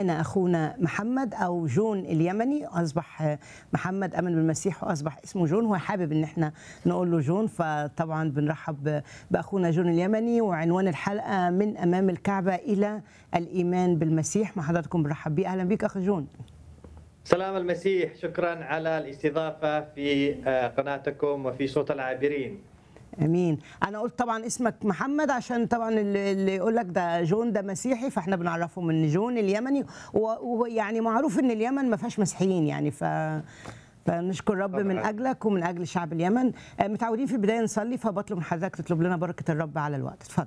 معانا اخونا محمد او جون اليمني اصبح محمد امن بالمسيح واصبح اسمه جون هو حابب ان احنا نقول له جون فطبعا بنرحب باخونا جون اليمني وعنوان الحلقه من امام الكعبه الى الايمان بالمسيح مع حضراتكم بنرحب بيه اهلا بيك اخ جون سلام المسيح شكرا على الاستضافة في قناتكم وفي صوت العابرين امين انا قلت طبعا اسمك محمد عشان طبعا اللي اللي يقول لك ده جون ده مسيحي فاحنا بنعرفه من جون اليمني ويعني معروف ان اليمن ما فيهاش مسيحيين يعني ف فنشكر رب من طبعاً. اجلك ومن اجل شعب اليمن آه، متعودين في البدايه نصلي فبطلب من حضرتك تطلب لنا بركه الرب على الوقت اتفضل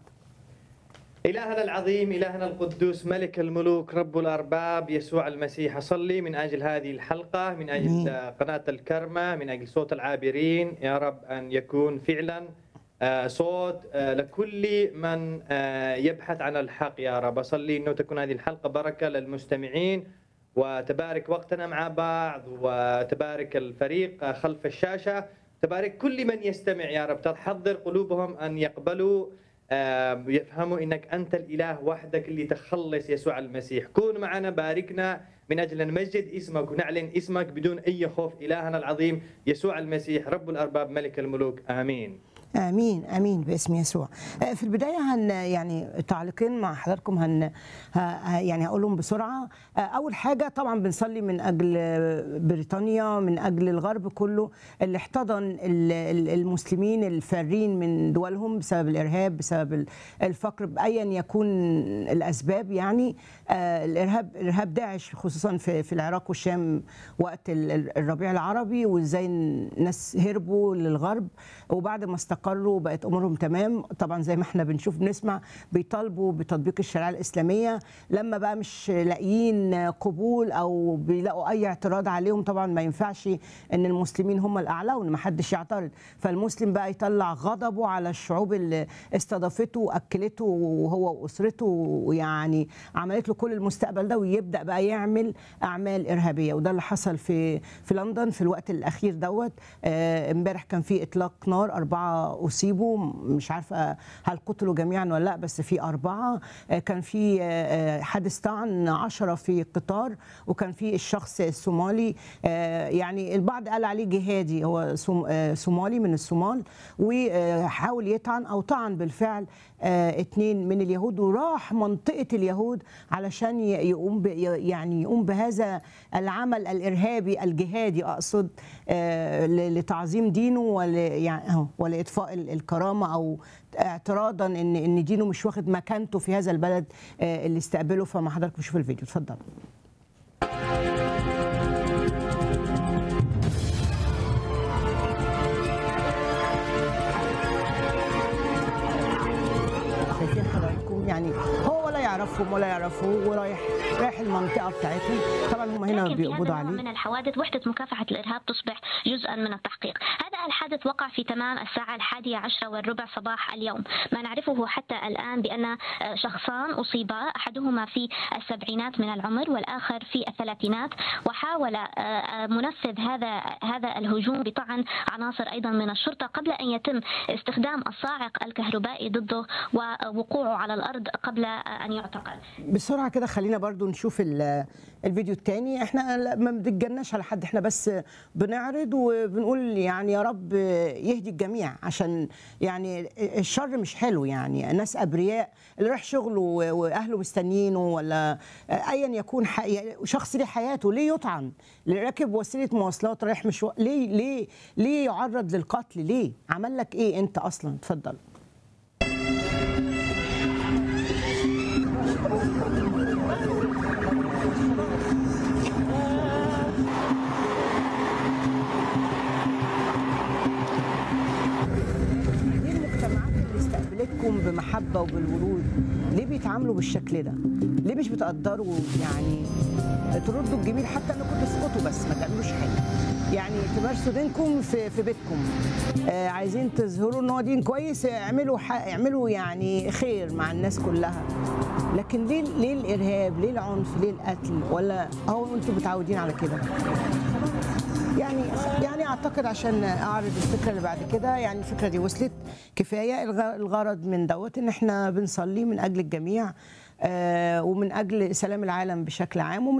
إلهنا العظيم إلهنا القدوس ملك الملوك رب الأرباب يسوع المسيح أصلي من أجل هذه الحلقة من أجل آمين. قناة الكرمة من أجل صوت العابرين يا رب أن يكون فعلا آه، صوت آه، لكل من آه، يبحث عن الحق يا رب أصلي أنه تكون هذه الحلقة بركة للمستمعين وتبارك وقتنا مع بعض وتبارك الفريق خلف الشاشة تبارك كل من يستمع يا رب تحضر قلوبهم أن يقبلوا آه، يفهموا انك انت الاله وحدك اللي تخلص يسوع المسيح كون معنا باركنا من اجل ان نمجد اسمك ونعلن اسمك بدون اي خوف الهنا العظيم يسوع المسيح رب الارباب ملك الملوك امين امين امين باسم يسوع آه، في البدايه هن يعني تعليقين مع حضراتكم هن ه- ه- يعني هقولهم بسرعه آه، اول حاجه طبعا بنصلي من اجل آه، بريطانيا من اجل الغرب كله اللي احتضن ال- ال- المسلمين الفارين من دولهم بسبب الارهاب بسبب ال- الفقر بايا يكون الاسباب يعني آه، الارهاب ارهاب داعش خصوصا في في العراق والشام وقت ال- ال- الربيع العربي وازاي الناس هربوا للغرب وبعد ما استقروا بقت امورهم تمام طبعا زي ما احنا بنشوف بنسمع بيطالبوا بتطبيق الشريعه الاسلاميه لما بقى مش لاقيين قبول او بيلاقوا اي اعتراض عليهم طبعا ما ينفعش ان المسلمين هم الاعلى وان ما حدش يعترض فالمسلم بقى يطلع غضبه على الشعوب اللي استضافته واكلته وهو واسرته ويعني عملت له كل المستقبل ده ويبدا بقى يعمل اعمال ارهابيه وده اللي حصل في في لندن في الوقت الاخير دوت آه، امبارح كان في اطلاق نار اربعه اصيبوا مش عارفه هل قتلوا جميعا ولا لا بس في اربعه آه، كان في آه، آه، حادث طعن عشرة في قطار وكان في الشخص الصومالي آه، يعني البعض قال عليه جهادي هو صوم- آه، صومالي من الصومال وحاول يطعن او طعن بالفعل آه، اتنين من اليهود وراح منطقه اليهود علشان ي- يقوم ب يعني يقوم بهذا العمل الارهابي الجهادي اقصد آه، ل- لتعظيم دينه ول يعني أهو، ولاطفاء ال- الكرامه او اعتراضا ان ان دينه مش واخد مكانته في هذا البلد آه، اللي استقبله فمع حضرتك نشوف الفيديو اتفضل شايفين حضراتكم يعني هو ولا يعرفهم ولا يعرفوه ورايح رايح المنطقه بتاعتهم طبعا هم هنا لكن في هذا بيقبضوا النوع عليه من الحوادث وحدة مكافحة الإرهاب تصبح جزءا من التحقيق هذا الحادث وقع في تمام الساعة الحادية عشرة والربع صباح اليوم ما نعرفه حتى الآن بأن آه، شخصان أصيبا أحدهما في السبعينات من العمر والآخر في الثلاثينات وحاول آه، آه، منفذ هذا هذا الهجوم بطعن عناصر أيضا من الشرطة قبل أن يتم استخدام الصاعق الكهربائي ضده ووقوعه على الأرض قبل آه، أن يعتقل بسرعه كده خلينا برضو نشوف ال- الفيديو التاني احنا لا- ما بنتجناش على حد احنا بس بنعرض وبنقول يعني يا رب يهدي الجميع عشان يعني الشر مش حلو يعني ناس ابرياء اللي راح شغله و- واهله مستنيينه ولا ايا يكون ح- يعني شخص ليه حياته ليه يطعن اللي راكب وسيله مواصلات رايح مش ليه ليه ليه يعرض للقتل ليه عمل لك ايه انت اصلا اتفضل ليه المجتمعات اللي استقبلتكم بمحبه وبالورود ليه بيتعاملوا بالشكل ده؟ ليه مش بتقدروا يعني تردوا الجميل حتى انكم تسقطوا بس ما تعملوش حاجه يعني تمارسوا دينكم في في بيتكم آه عايزين تظهروا ان هو دين كويس اعملوا ح- اعملوا يعني خير مع الناس كلها لكن ليه ليه الارهاب ليه العنف ليه القتل ولا هو انتم متعودين على كده يعني يعني اعتقد عشان اعرض الفكره اللي بعد كده يعني الفكره دي وصلت كفايه الغ- الغرض من دوت ان احنا بنصلي من اجل الجميع آه، ومن اجل سلام العالم بشكل عام ومن